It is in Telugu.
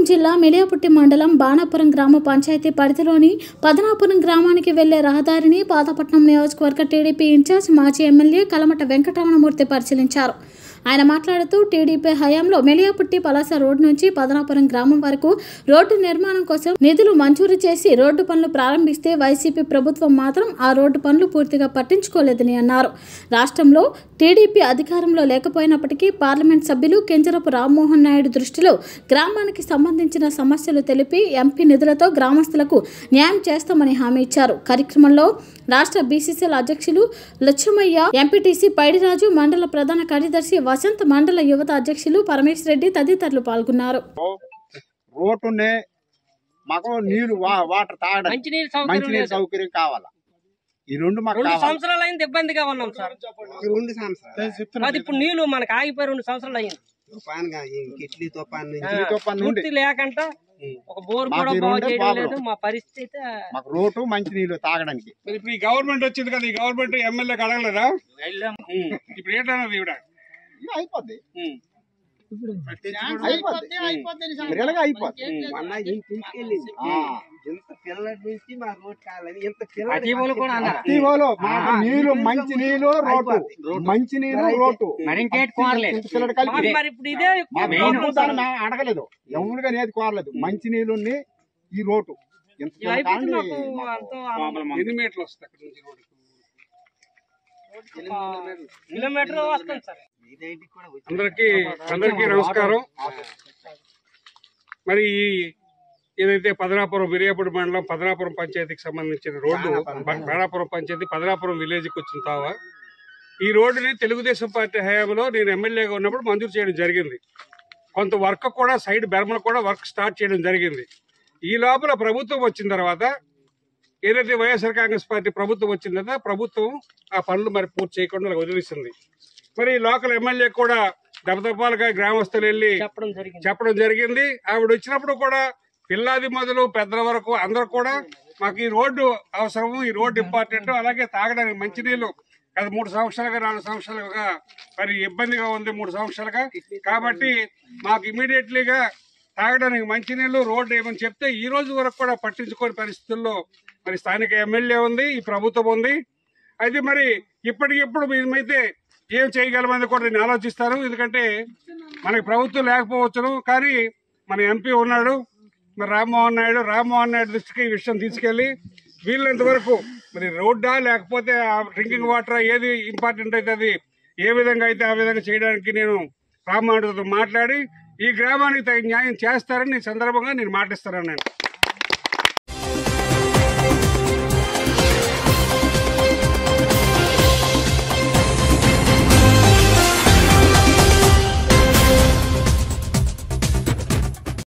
జిల్లా మిలియాపుట్టి మండలం బాణాపురం గ్రామ పంచాయతీ పరిధిలోని పదనాపురం గ్రామానికి వెళ్లే రహదారిని పాతపట్నం నియోజకవర్గ టీడీపీ ఇన్ఛార్జ్ మాజీ ఎమ్మెల్యే కలమట వెంకటరమణమూర్తి పరిశీలించారు ఆయన మాట్లాడుతూ టీడీపీ హయాంలో మెలియాపుట్టి పలాస రోడ్డు నుంచి పదనాపురం గ్రామం వరకు రోడ్డు నిర్మాణం కోసం నిధులు మంజూరు చేసి రోడ్డు పనులు ప్రారంభిస్తే వైసీపీ ప్రభుత్వం మాత్రం ఆ రోడ్డు పనులు పూర్తిగా పట్టించుకోలేదని అన్నారు రాష్ట్రంలో టీడీపీ అధికారంలో లేకపోయినప్పటికీ పార్లమెంట్ సభ్యులు కింజరపు రామ్మోహన్ నాయుడు దృష్టిలో గ్రామానికి సంబంధించిన సమస్యలు తెలిపి ఎంపీ నిధులతో గ్రామస్తులకు న్యాయం చేస్తామని హామీ ఇచ్చారు కార్యక్రమంలో రాష్ట్ర బీసీసీఎల్ అధ్యక్షులు లచ్చమయ్య ఎంపీటీసీ పైడిరాజు మండల ప్రధాన కార్యదర్శి వసంత్ మండల యువత అధ్యక్షులు పరమేశ్ రెడ్డి తదితరులు పాల్గొన్నారు రోడ్డునే మాకు నీళ్లు వా- వాటర్ తాగడానికి మంచినీరు సౌకర్యం మంచినీరు లేదు. సౌకర్యం కావాలా ఈ రెండు మాకు రెండు కావాలి సంవత్సరాలు అయింది ఇబ్బందిగా ఉన్నాం సార్ రెండు సంవత్సరాలు అది ఇప్పుడు నీళ్లు మనకు ఆగిపోయి రెండు సంవత్సరాలు అయింది తుఫాన్ గా ఈ కిట్లీ తుఫాన్ నుంచి ఈ తుఫాన్ నుండి పూర్తి లేకంట ఒక బోర్ మాకు కూడా ఈ బాగు రెండే చేయడం ప్రాబ్లం. లేదు మా పరిస్థితి అయితే మాకు రోడ్డు మంచి నీళ్లు తాగడానికి మరి ఇప్పుడు ఈ గవర్నమెంట్ వచ్చింది కదా ఈ గవర్నమెంట్ ఎమ్మెల్యేకి అడగలేదా ఇప్పుడు ఏంటన్నది ఈవిడ ఇది అయిపోద్ది అయిపోద్ది. అయిపోద్ది మరి ఎలాగ అయిపోద్ది మొన్న ఈయన తీసుకెళ్ళింది ఆ. ఇంత పిల్లడి నుంచి మా రోడ్ కావాలని ఇంత అజీవులు కూడా అన్నారు. అత్తివోలు మాకు నీళ్లు మంచి నీళ్లు రోడ్డు మంచి నీళ్లు రోడ్డు మరి ఇంకేటి కోరలేదు. ఇంత పిల్లడు కలిపి మాకు మరి ఇప్పుడు ఇదే మా మెయిన్ ప్రభుత్వం దాన్ని మేము అడగలేదు ఎవరుగా నేది కోరలేదు మంచి నీళ్ళుని ఈ రోడ్డు ఇంత ఇవి అయిపోతే కాండి మాకు ఎంతో ఎన్ని మీటర్లు వస్తుంది అక్కడ నుంచి రోడ్డు కిలోమీటర్ వస్తుంది సార్ ఇదేంటి కూడా వచ్చి అందరికి అందరికి నమస్కారం మరి ఈ ఏదైతే పదనాపురం విరియాపురం మండలం పదనాపురం పంచాయతీకి సంబంధించిన రోడ్డు బాణాపురం పంచాయతీ పదనాపురం విలేజ్కి వచ్చిన తావా ఈ రోడ్డుని తెలుగుదేశం పార్టీ హయాంలో నేను ఎమ్మెల్యేగా ఉన్నప్పుడు మంజూరు చేయడం జరిగింది కొంత వర్క్ కూడా సైడ్ బెర్మలు కూడా వర్క్ స్టార్ట్ చేయడం జరిగింది ఈ లోపల ప్రభుత్వం వచ్చిన తర్వాత ఏదైతే వైఎస్ఆర్ కాంగ్రెస్ పార్టీ ప్రభుత్వం వచ్చిందో ప్రభుత్వం ఆ పనులు మరి పూర్తి చేయకుండా అలా వదిలేసింది మరి లోకల్ ఎమ్మెల్యే కూడా దపదపాలుగా గ్రామస్తులు వెళ్ళి చెప్పడం జరిగింది చెప్పడం జరిగింది ఆవిడ వచ్చినప్పుడు కూడా పిల్లాది మొదలు పెద్దల వరకు అందరూ కూడా మాకు ఈ రోడ్డు అవసరము ఈ రోడ్డు ఇంపార్టెంట్ అలాగే తాగడానికి మంచినీళ్ళు అది మూడు సంవత్సరాలుగా నాలుగు సంవత్సరాలుగా మరి ఇబ్బందిగా ఉంది మూడు సంవత్సరాలుగా కాబట్టి మాకు ఇమీడియట్లీగా తాగడానికి మంచినీళ్ళు రోడ్డు ఏమని చెప్తే ఈ రోజు వరకు కూడా పట్టించుకోని పరిస్థితుల్లో మరి స్థానిక ఎమ్మెల్యే ఉంది ఈ ప్రభుత్వం ఉంది అయితే మరి ఇప్పటికిప్పుడు మేమైతే ఏం చేయగలమని కూడా నేను ఆలోచిస్తాను ఎందుకంటే మనకి ప్రభుత్వం లేకపోవచ్చును కానీ మన ఎంపీ ఉన్నాడు మరి రామ్మోహన్ నాయుడు రామ్మోహన్ నాయుడు దృష్టికి ఈ విషయం తీసుకెళ్లి వీళ్ళంత వరకు మరి రోడ్డా లేకపోతే డ్రింకింగ్ వాటర్ ఏది ఇంపార్టెంట్ అయితే అది ఏ విధంగా అయితే ఆ విధంగా చేయడానికి నేను రామ్మోహన్ నాయుడుతో మాట్లాడి ఈ గ్రామానికి తగిన న్యాయం చేస్తారని ఈ సందర్భంగా నేను మాటిస్తాను నేను